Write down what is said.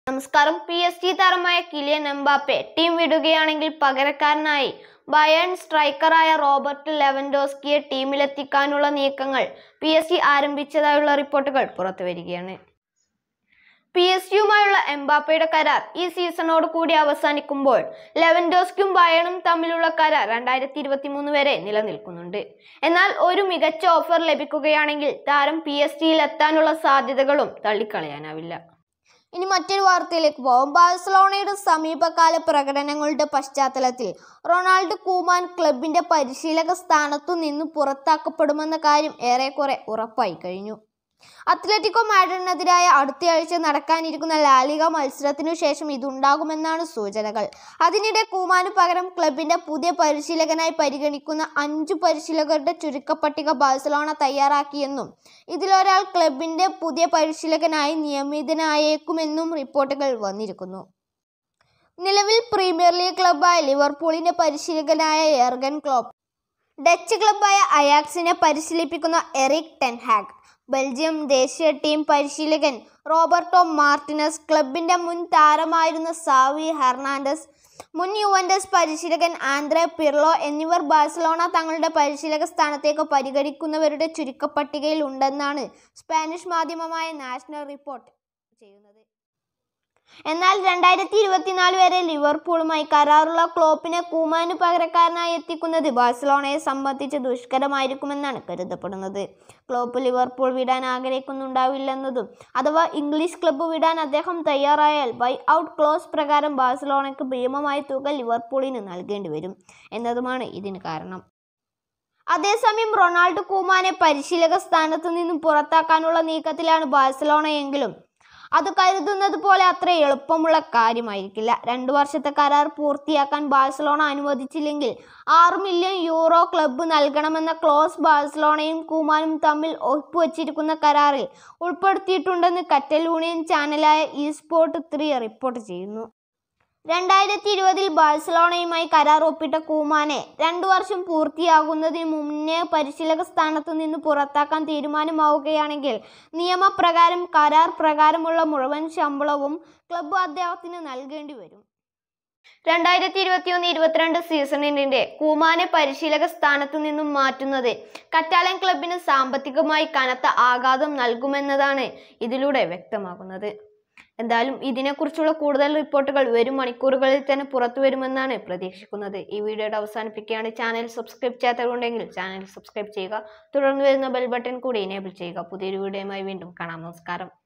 നമസ്കാരം P S G താരമായ Kylian Mbappe team വിടുകയാണെങ്കിൽ പകരക്കാരനായി ബയൺ സ്ട്രൈക്കറായ റോബർട്ട് ലെവൻഡോസ്കിയെ ടീമിലെത്തിക്കാനുള്ള നീക്കങ്ങൾ പി എസ് ജി ആരംഭിച്ചതായുള്ള റിപ്പോർട്ടുകൾ പുറത്തുവരികയാണ് പി എസ് ജിയുമായുള്ള എംബാപ്പയുടെ കരാർ ഈ സീസണോട് കൂടി അവസാനിക്കുമ്പോൾ ലെവൻഡോസ്കും ബയണും തമ്മിലുള്ള കരാർ രണ്ടായിരത്തി ഇരുപത്തി മൂന്ന് വരെ നിലനിൽക്കുന്നുണ്ട് എന്നാൽ ഒരു മികച്ച ഓഫർ ലഭിക്കുകയാണെങ്കിൽ താരം പി എസ് ജിയിൽ എത്താനുള്ള സാധ്യതകളും തള്ളിക്കളയാനാവില്ല ഇനി മറ്റൊരു വാർത്തയിലേക്ക് പോകും ബാഴ്സലോണയുടെ സമീപകാല പ്രകടനങ്ങളുടെ പശ്ചാത്തലത്തിൽ റൊണാൾഡോ കൂമാൻ ക്ലബിന്റെ പരിശീലക സ്ഥാനത്തു നിന്ന് പുറത്താക്കപ്പെടുമെന്ന കാര്യം ഏറെക്കുറെ ഉറപ്പായി കഴിഞ്ഞു അത്ലറ്റിക്കോ മാഡ്രിഡിനെതിരായ അടുത്തയാഴ്ച നടക്കാനിരിക്കുന്ന ലാലിക മത്സരത്തിനു ശേഷം ഇതുണ്ടാകുമെന്നാണ് സൂചനകൾ അതിനിടെ കൂമാന് പകരം ക്ലബിന്റെ പുതിയ പരിശീലകനായി പരിഗണിക്കുന്ന അഞ്ചു പരിശീലകരുടെ ചുരുക്കപ്പട്ടിക ബാഴ്സലോണ തയ്യാറാക്കിയെന്നും ഇതിലൊരാൾ ക്ലബിന്റെ പുതിയ പരിശീലകനായി നിയമിതനായേക്കുമെന്നും റിപ്പോർട്ടുകൾ വന്നിരിക്കുന്നു നിലവിൽ പ്രീമിയർ ലീഗ് ക്ലബായ ലിവർപൂളിന്റെ പരിശീലകനായ എർഗൻ ക്ലോപ്പ് ഡച്ച് ക്ലബായ അയാക്സിനെ പരിശീലിപ്പിക്കുന്ന എറിക് ടെൻഹാഗ് ബെൽജിയം ദേശീയ ടീം പരിശീലകൻ റോബർട്ടോ മാർട്ടിനസ് ക്ലബിന്റെ മുൻ താരമായിരുന്ന സാവി ഹെർണാണ്ടസ് മുൻ യുവന്റസ് പരിശീലകൻ ആന്ദ്രെ പിർലോ എന്നിവർ ബാഴ്സലോണ തങ്ങളുടെ പരിശീലക സ്ഥാനത്തേക്ക് പരിഗണിക്കുന്നവരുടെ ചുരുക്കപ്പട്ടികയിൽ ഉണ്ടെന്നാണ് സ്പാനിഷ് മാധ്യമമായ നാഷണൽ റിപ്പോർട്ട് ചെയ്യുന്നത് എന്നാൽ രണ്ടായിരത്തി ഇരുപത്തിനാല് വരെ ലിവർപൂളുമായി കരാറുള്ള ക്ലോപ്പിനെ കൂമാന് പകരക്കാരനായി എത്തിക്കുന്നത് ബാഴ്സലോണയെ സംബന്ധിച്ച് ദുഷ്കരമായിരിക്കുമെന്നാണ് കരുതപ്പെടുന്നത് ക്ലോപ്പ് ലിവർപൂൾ വിടാൻ ആഗ്രഹിക്കുന്നുണ്ടാവില്ലെന്നതും അഥവാ ഇംഗ്ലീഷ് ക്ലബ്ബ് വിടാൻ അദ്ദേഹം തയ്യാറായാൽ ബൈ ഔട്ട് ക്ലോസ് പ്രകാരം ബാഴ്സലോണയ്ക്ക് ഭീമമായ തുക ലിവർപൂളിന് നൽകേണ്ടി വരും എന്നതുമാണ് ഇതിന് കാരണം അതേസമയം റൊണാൾഡോ കൂമാനെ പരിശീലക സ്ഥാനത്തു നിന്നും പുറത്താക്കാനുള്ള നീക്കത്തിലാണ് ബാഴ്സലോണ എങ്കിലും അത് കരുതുന്നത് പോലെ അത്ര എളുപ്പമുള്ള കാര്യമായിരിക്കില്ല രണ്ടു വർഷത്തെ കരാർ പൂർത്തിയാക്കാൻ ബാഴ്സലോണ അനുവദിച്ചില്ലെങ്കിൽ ആറ് മില്യൺ യൂറോ ക്ലബ്ബ് നൽകണമെന്ന ക്ലോസ് ബാഴ്സലോണയും കൂമാനും തമ്മിൽ ഒപ്പുവച്ചിരിക്കുന്ന കരാറിൽ ഉൾപ്പെടുത്തിയിട്ടുണ്ടെന്ന് കറ്റലൂണിയൻ ചാനലായ ഇ സ്പോർട്ട് ത്രീ റിപ്പോർട്ട് ചെയ്യുന്നു രണ്ടായിരത്തി ഇരുപതിൽ ബാഴ്സലോണയുമായി കരാർ ഒപ്പിട്ട കൂമാനെ രണ്ടു വർഷം പൂർത്തിയാകുന്നതിന് മുന്നേ പരിശീലക സ്ഥാനത്തു നിന്ന് പുറത്താക്കാൻ തീരുമാനമാവുകയാണെങ്കിൽ നിയമപ്രകാരം കരാർ പ്രകാരമുള്ള മുഴുവൻ ശമ്പളവും ക്ലബ്ബ് അദ്ദേഹത്തിന് നൽകേണ്ടി വരും രണ്ടായിരത്തി ഇരുപത്തിയൊന്ന് ഇരുപത്തിരണ്ട് സീസണിന്റെ കൂമാനെ പരിശീലക സ്ഥാനത്തു നിന്നും മാറ്റുന്നത് കറ്റാലൻ ക്ലബിന് സാമ്പത്തികമായി കനത്ത ആഘാതം നൽകുമെന്നതാണ് ഇതിലൂടെ വ്യക്തമാകുന്നത് എന്തായാലും ഇതിനെക്കുറിച്ചുള്ള കൂടുതൽ റിപ്പോർട്ടുകൾ വരും മണിക്കൂറുകളിൽ തന്നെ പുറത്തു വരുമെന്നാണ് പ്രതീക്ഷിക്കുന്നത് ഈ വീഡിയോയുടെ അവസാനിപ്പിക്കുകയാണ് ചാനൽ സബ്സ്ക്രൈബ് ചെയ്യാത്തതുണ്ടെങ്കിൽ ചാനൽ സബ്സ്ക്രൈബ് ചെയ്യുക തുടർന്ന് വരുന്ന ബെൽ ബട്ടൺ കൂടി എനേബിൾ ചെയ്യുക പുതിയൊരു വീഡിയോയുമായി വീണ്ടും കാണാം നമസ്കാരം